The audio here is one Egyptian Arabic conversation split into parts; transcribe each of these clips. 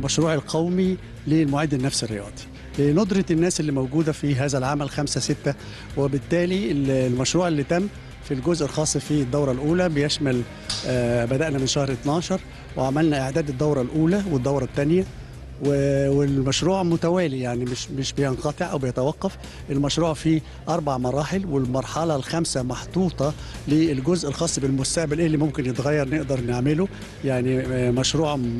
المشروع القومي للمعد النفسي الرياضي لندرة الناس اللي موجودة في هذا العمل خمسة ستة وبالتالي المشروع اللي تم في الجزء الخاص في الدورة الأولى بيشمل آه، بدأنا من شهر 12 وعملنا إعداد الدورة الأولى والدورة الثانية و- والمشروع متوالي يعني مش مش بينقطع او بيتوقف المشروع فيه اربع مراحل والمرحله الخامسه محطوطه للجزء الخاص بالمستقبل ايه اللي ممكن يتغير نقدر نعمله يعني آه، مشروع م-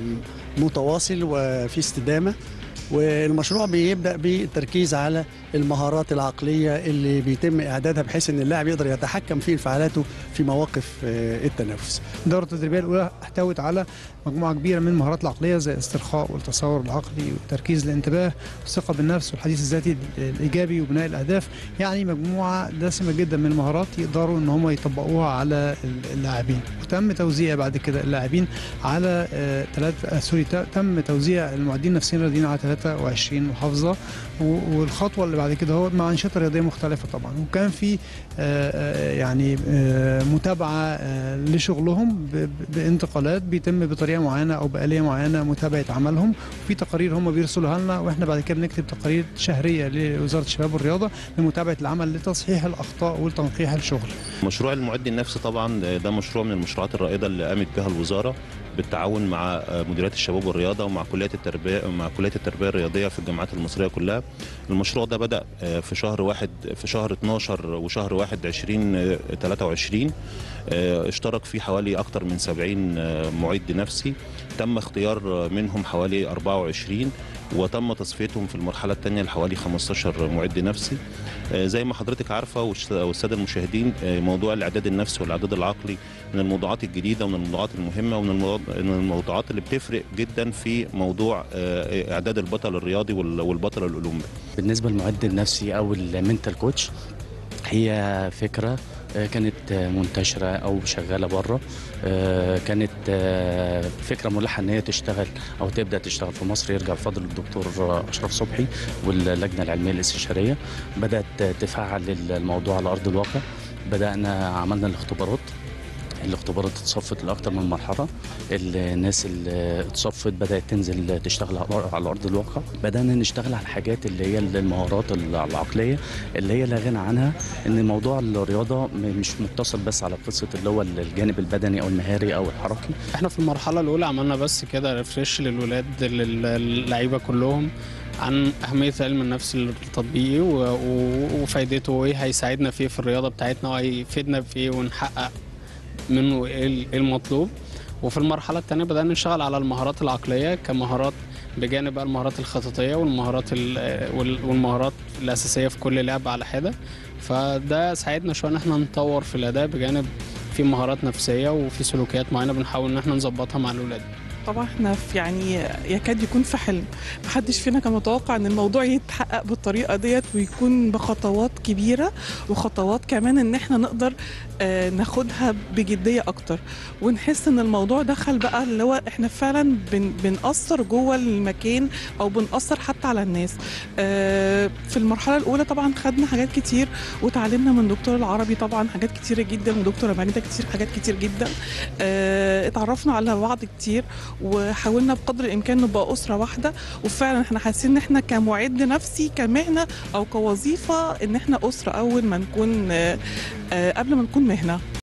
متواصل وفي استدامه والمشروع بيبدا بالتركيز على المهارات العقليه اللي بيتم اعدادها بحيث ان اللاعب يقدر يتحكم في انفعالاته في مواقف آه، التنافس الدورة التدريبية الأولى احتوت على مجموعة كبيرة من المهارات العقلية زي الاسترخاء والتصور العقلي والتركيز الانتباه والثقة بالنفس والحديث الذاتي الإيجابي وبناء الأهداف يعني مجموعة دسمة جدا من المهارات يقدروا إن هم يطبقوها على اللاعبين وتم توزيع بعد كده اللاعبين على آه، ثلاث آه، سوري ت- تم توزيع المعدين النفسيين الرياضيين على 23 محافظة و- والخطوة اللي بعد كده هو مع أنشطة رياضية مختلفة طبعا وكان في آه، آه، يعني آه، متابعة آه، لشغلهم ب- ب- بانتقالات بيتم بطريقة معينة أو بآلية معينة متابعة عملهم وفي تقارير هم بيرسلوها لنا وإحنا بعد كده بنكتب تقارير شهرية لوزارة الشباب والرياضة لمتابعة العمل لتصحيح الأخطاء والتنقيح الشغل مشروع المعد النفسي طبعا ده مشروع من المشروعات الرائده اللي قامت بها الوزاره بالتعاون مع مديريات الشباب والرياضه ومع كليات التربيه مع كليات التربيه الرياضيه في الجامعات المصريه كلها المشروع ده بدا في شهر واحد في شهر 12 وشهر 1 20 23 اشترك فيه حوالي اكثر من 70 معد نفسي تم اختيار منهم حوالي 24 وتم تصفيتهم في المرحله الثانيه لحوالي 15 معد نفسي آه، زي ما حضرتك عارفه والش- والساده المشاهدين آه، موضوع الاعداد النفسي والاعداد العقلي من الموضوعات الجديده ومن الموضوعات المهمه ومن الموضوع- من الموضوعات اللي بتفرق جدا في موضوع آه، اعداد البطل الرياضي وال- والبطل الاولمبي بالنسبه للمعد النفسي او المنتال كوتش هي فكره آه، كانت آه، منتشره او شغاله بره آه، كانت آه، فكره ملحه ان هي تشتغل او تبدا تشتغل في مصر يرجع بفضل الدكتور آه، اشرف صبحي واللجنه العلميه الاستشاريه بدات آه، تفعل الموضوع على ارض الواقع بدانا عملنا الاختبارات الاختبارات اتصفت لاكثر من مرحله الناس اللي اتصفت بدات تنزل تشتغل على- على ارض الواقع بدانا نشتغل على الحاجات اللي هي المهارات العقليه اللي هي لا غنى عنها ان موضوع الرياضه م- مش مقتصر بس على قصه اللي هو الجانب البدني او المهاري او الحركي احنا في المرحله الاولى عملنا بس كده ريفريش للولاد للعيبه كلهم عن أهمية علم النفس التطبيقي و- و- وفايدته وإيه هيساعدنا فيه في الرياضة بتاعتنا وهيفيدنا في إيه ونحقق منه إيه ال- إيه المطلوب وفي المرحلة الثانية بدأنا نشتغل على المهارات العقلية كمهارات بجانب بقى المهارات الخططية والمهارات ال- وال- والمهارات الأساسية في كل لعبة على حدة فده ساعدنا شوية إن احنا نطور في الأداء بجانب في مهارات نفسية وفي سلوكيات معينة بنحاول إن احنا نظبطها مع الأولاد طبعا احنا في يعني يكاد يكون في حلم محدش فينا كان متوقع ان الموضوع يتحقق بالطريقه ديت ويكون بخطوات كبيره وخطوات كمان ان احنا نقدر آه، ناخدها بجديه اكتر ونحس ان الموضوع دخل بقى اللي هو احنا فعلا بن بنأثر جوه المكان او بنأثر حتى على الناس آه، في المرحله الاولى طبعا خدنا حاجات كتير وتعلمنا من دكتور العربي طبعا حاجات كتيره جدا ودكتوره ماجده كتير حاجات كتير جدا آه، اتعرفنا على بعض كتير وحاولنا بقدر الامكان نبقى اسره واحده وفعلا احنا حاسين ان احنا كمعد نفسي كمهنه او كوظيفه ان احنا اسره اول ما نكون آه، آه، قبل ما نكون مهنه